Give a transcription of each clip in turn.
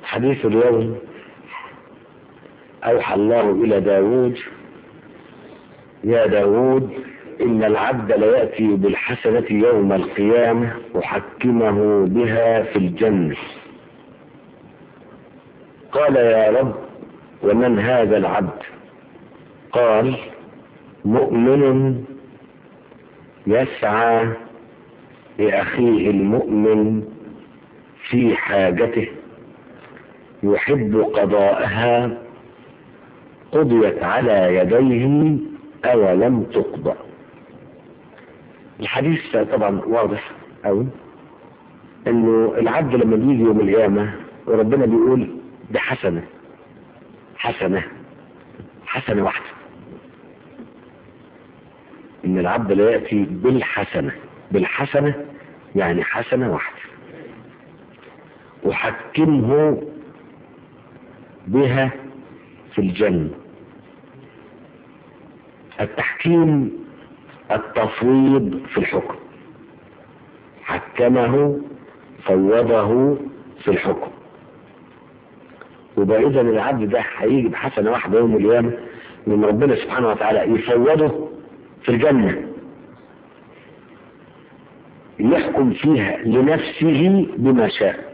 حديث اليوم أوحى الله إلى داود يا داود إن العبد ليأتي بالحسنة يوم القيامة أحكمه بها في الجنة قال يا رب ومن هذا العبد قال مؤمن يسعى لأخيه المؤمن في حاجته يحب قضاءها قضيت على يديه أولم تقضى الحديث طبعا واضح أوي انه العبد لما بيجي يوم القيامة وربنا بيقول بحسنة حسنة حسنة واحدة ان العبد لا يأتي بالحسنة بالحسنة يعني حسنة واحدة أحكمه بها في الجنة التحكيم التفويض في الحكم حكمه فوضه في الحكم وبقى اذا العبد ده هيجي بحسنة واحدة يوم القيامة من ربنا سبحانه وتعالى يفوضه في الجنة يحكم فيها لنفسه بما شاء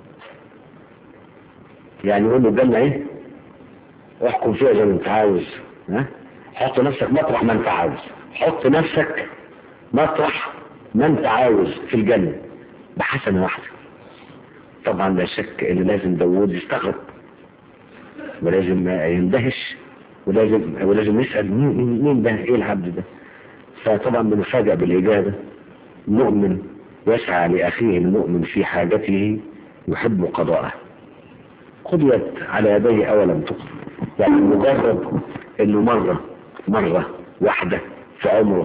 يعني يقول له الجنة ايه احكم فيها زي ما انت عاوز ها حط نفسك مطرح ما انت عاوز حط نفسك مطرح ما انت عاوز في الجنة بحسنة واحدة طبعا لا شك ان لازم داوود يستغرب ولازم يندهش ولازم ولازم يسأل مين, مين ده ايه العبد ده فطبعا بنفاجأ بالإجابة مؤمن يسعى لأخيه المؤمن في حاجته يحب قضاءه قضيت على يديه أولم تقضى يعني مجرد انه مرة مرة واحدة في عمره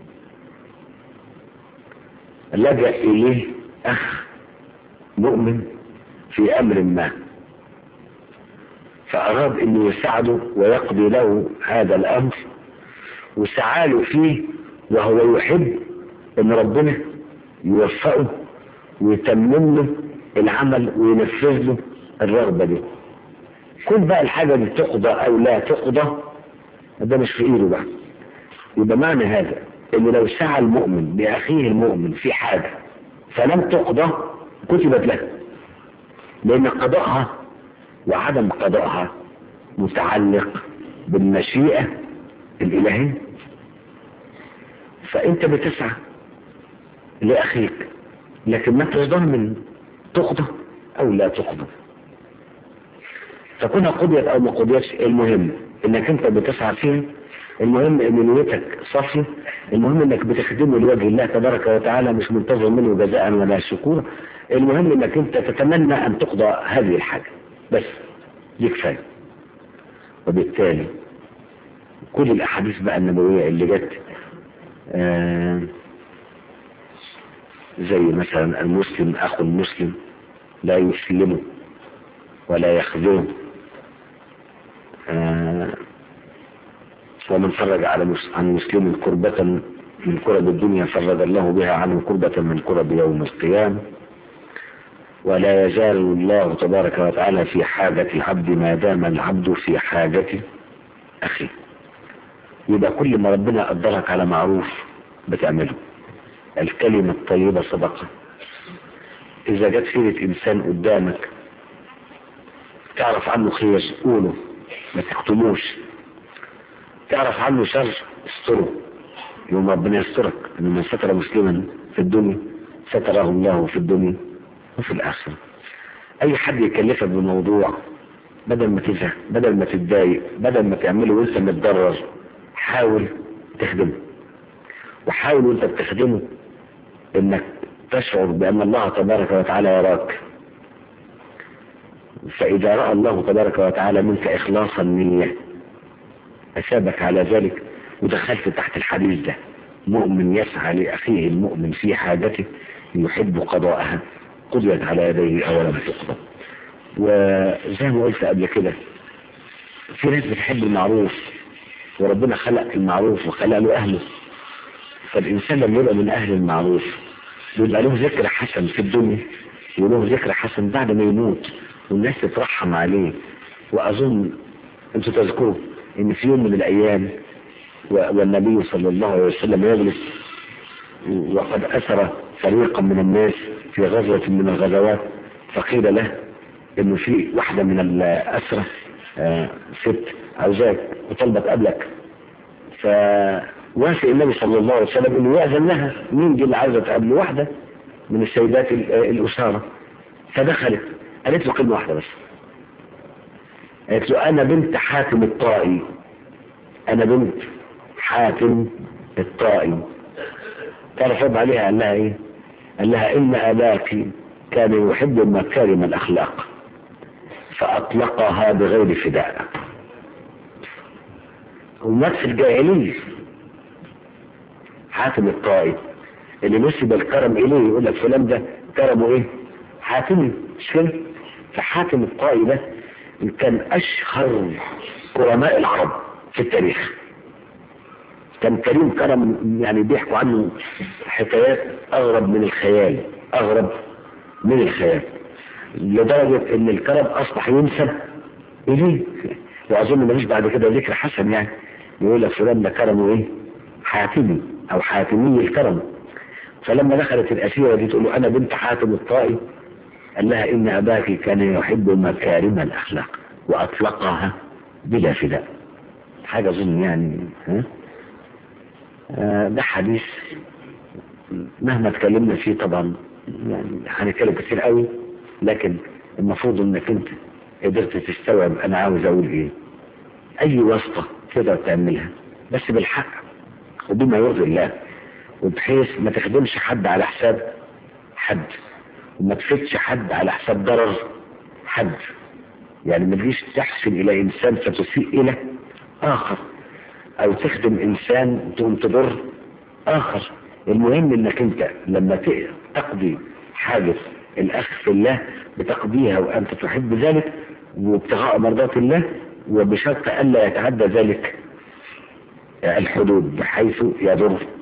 لجأ إليه أخ مؤمن في أمر ما فأراد أنه يساعده ويقضي له هذا الأمر وسعى له فيه وهو يحب أن ربنا يوفقه ويتمم له العمل وينفذ له الرغبة دي كل بقى الحاجة دي تقضى أو لا تقضى ده مش في إيده بقى يبقى معنى هذا ان لو سعى المؤمن بأخيه المؤمن في حاجة فلم تقضى كتبت له لأن قضاءها وعدم قضاءها متعلق بالمشيئة الإلهية فأنت بتسعى لأخيك لكن ما ضامن تقضى أو لا تقضى فكونها قضيت أو ما قضيتش المهم إنك أنت بتسعى فيها المهم ان نيتك صافية المهم انك بتخدمه لوجه الله تبارك وتعالى مش منتظر منه جزاء ولا شكورا المهم انك انت تتمنى ان تقضى هذه الحاجة بس دي كفاية وبالتالي كل الاحاديث بقى النبوية اللي جت آه زي مثلا المسلم اخو المسلم لا يسلمه ولا يخذله آه ومن فرج على عن مسلم كربة من كرب الدنيا فرج الله بها عنه كربة من كرب يوم القيامة ولا يزال الله تبارك وتعالى في حاجة العبد ما دام العبد في حاجة أخيه يبقى كل ما ربنا قدرك على معروف بتعمله الكلمة الطيبة صدقة إذا جت سيرة إنسان قدامك تعرف عنه خير قوله ما تكتموش تعرف عنه شر استره يوم ربنا يسترك ان من ستر مسلما في الدنيا ستره الله في الدنيا وفي الاخره اي حد يكلفك بموضوع بدل ما تزهق بدل ما تتضايق بدل ما تعمله وانت متضرر حاول تخدمه وحاول وانت بتخدمه انك تشعر بان الله تبارك وتعالى يراك فاذا راى الله تبارك وتعالى منك اخلاص النيه أثابك على ذلك ودخلت تحت الحديث ده مؤمن يسعى لأخيه المؤمن في حاجته يحب قضاءها قضيت على يديه أولا تقضى وزي ما قلت قبل كده في ناس بتحب المعروف وربنا خلق المعروف وخلق له أهله فالإنسان لما يبقى من أهل المعروف بيبقى له ذكر حسن في الدنيا وله ذكر حسن بعد ما يموت والناس تترحم عليه وأظن أنتم تذكروا إن في يوم من الأيام والنبي صلى الله عليه وسلم يجلس وقد أسر فريقا من الناس في غزوة من الغزوات فقيل له إنه في واحدة من الأسرة ست عاوزاك وطلبت قبلك فوافق النبي صلى الله عليه وسلم انه يأذن لها مين دي اللي عايزة تقابل واحدة من السيدات الأسارة فدخلت قالت له كلمة واحدة بس قالت له أنا بنت حاتم الطائي أنا بنت حاتم الطائي تعرف رد عليها قال لها إيه قال لها إن أباك كان يحب مكارم الأخلاق فأطلقها بغير فداء ومات في الجاهلية حاتم الطائي اللي نسب الكرم إليه يقول لك فلان ده كرمه إيه حاتمي مش كده فحاتم الطائي ده كان أشهر كرماء العرب في التاريخ كان كريم كرم يعني بيحكوا عنه حكايات أغرب من الخيال أغرب من الخيال لدرجة ان الكرم اصبح ينسب اليه واظن ماليش بعد كده ذكر حسن يعني يقول لك فلان ده كرمه ايه حاتمي او حاتمي الكرم فلما دخلت الاسيرة دي تقول له انا بنت حاتم الطائي قال لها ان اباك كان يحب مكارم الاخلاق واطلقها بلا فداء حاجة اظن يعني ها آه ده حديث مهما اتكلمنا فيه طبعا يعني هنتكلم كتير قوي لكن المفروض انك انت قدرت تستوعب انا عاوز اقول ايه اي واسطة تقدر تعملها بس بالحق وبما يرضي الله وبحيث ما تخدمش حد على حساب حد وما تفيدش حد على حساب ضرر حد يعني ما تجيش تحسن الى انسان فتسيء الى اخر او تخدم انسان تقوم تضر اخر المهم انك انت لما تقضي حاجة الاخ في الله بتقضيها وانت تحب ذلك وابتغاء مرضات الله وبشرط الا يتعدى ذلك الحدود بحيث يضر